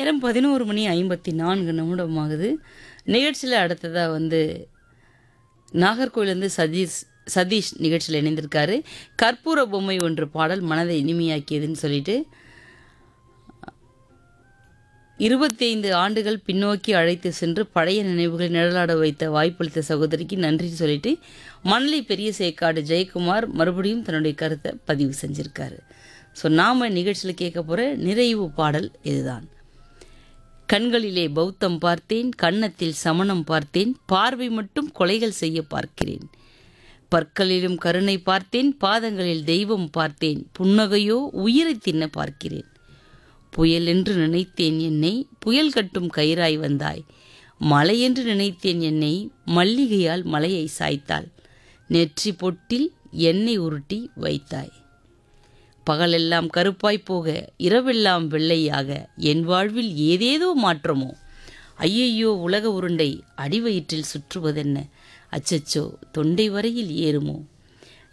நேரம் பதினோரு மணி ஐம்பத்தி நான்கு நிமிடமாகுது நிகழ்ச்சியில் அடுத்ததாக வந்து நாகர்கோவிலேருந்து சதீஷ் சதீஷ் நிகழ்ச்சியில் இணைந்திருக்காரு கற்பூர பொம்மை ஒன்று பாடல் மனதை இனிமையாக்கியதுன்னு சொல்லிட்டு இருபத்தைந்து ஆண்டுகள் பின்னோக்கி அழைத்து சென்று பழைய நினைவுகளை நிழலாட வைத்த வாய்ப்பளித்த சகோதரிக்கு நன்றி சொல்லிட்டு மணலி பெரிய சேக்காடு ஜெயக்குமார் மறுபடியும் தன்னுடைய கருத்தை பதிவு செஞ்சிருக்காரு ஸோ நாம் நிகழ்ச்சியில் கேட்க போகிற நிறைவு பாடல் இதுதான் கண்களிலே பௌத்தம் பார்த்தேன் கன்னத்தில் சமணம் பார்த்தேன் பார்வை மட்டும் கொலைகள் செய்ய பார்க்கிறேன் பற்களிலும் கருணை பார்த்தேன் பாதங்களில் தெய்வம் பார்த்தேன் புன்னகையோ உயிரை தின்ன பார்க்கிறேன் புயல் என்று நினைத்தேன் என்னை புயல் கட்டும் கயிறாய் வந்தாய் மலை என்று நினைத்தேன் என்னை மல்லிகையால் மலையை சாய்த்தாள் நெற்றி பொட்டில் எண்ணெய் உருட்டி வைத்தாய் பகலெல்லாம் கருப்பாய் போக இரவெல்லாம் வெள்ளையாக என் வாழ்வில் ஏதேதோ மாற்றமோ ஐயையோ உலக உருண்டை அடிவயிற்றில் சுற்றுவதென்ன அச்சச்சோ தொண்டை வரையில் ஏறுமோ